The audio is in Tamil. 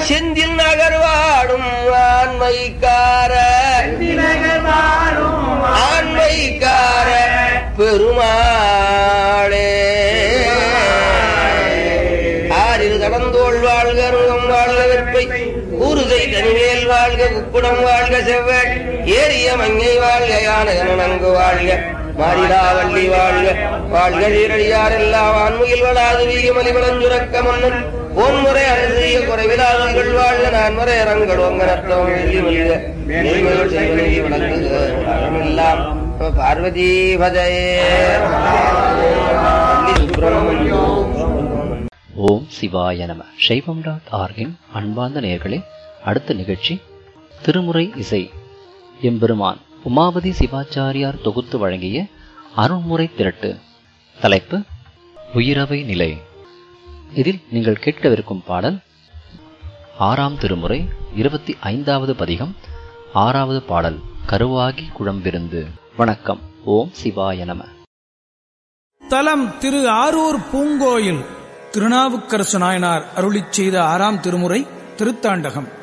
செந்தில் நகர்வாடும் ஆண்மைக்கார ஆண்மைக்கார பெருமாளே ஆறில் கடந்தோள் வாழ்க அருகம் வாழ்க வெற்பை ஊருதை தனிவேல் வாழ்க குக்குடம் வாழ்க செவ்வாய் ஏரிய மங்கை வாழ்க யானகனங்கு வாழ்க மாறிடா வள்ளி வாழ்க வாழ்க சீரடியார் எல்லாம் ஆண்மையில் வளாது வீகமலி வளஞ்சுரக்க மன்னன் பொன்முறை அரசிய குறைவிலாதங்கள் வாழ்க நான் முறை அரங்கள் ஒங்க நத்தம் வெள்ளி மல்க நெய்மகள் செய்வனை வழங்குக உலகமெல்லாம் பார்வதி பதையே சுப்பிரமணியம் ஓம் சிவாய நம சைவம் டாட் ஆர்கின் அன்பார்ந்த நேயர்களே அடுத்த நிகழ்ச்சி திருமுறை இசை எம்பெருமான் உமாபதி சிவாச்சாரியார் தொகுத்து வழங்கிய அருள்முறை திரட்டு தலைப்பு உயிரவை நிலை இதில் நீங்கள் கேட்கவிருக்கும் பாடல் ஆறாம் திருமுறை இருபத்தி ஐந்தாவது பதிகம் ஆறாவது பாடல் கருவாகி குழம்பிருந்து வணக்கம் ஓம் சிவாய நம தலம் திரு ஆரூர் பூங்கோயில் திருநாவுக்கரசு நாயனார் அருளிச் செய்த ஆறாம் திருமுறை திருத்தாண்டகம்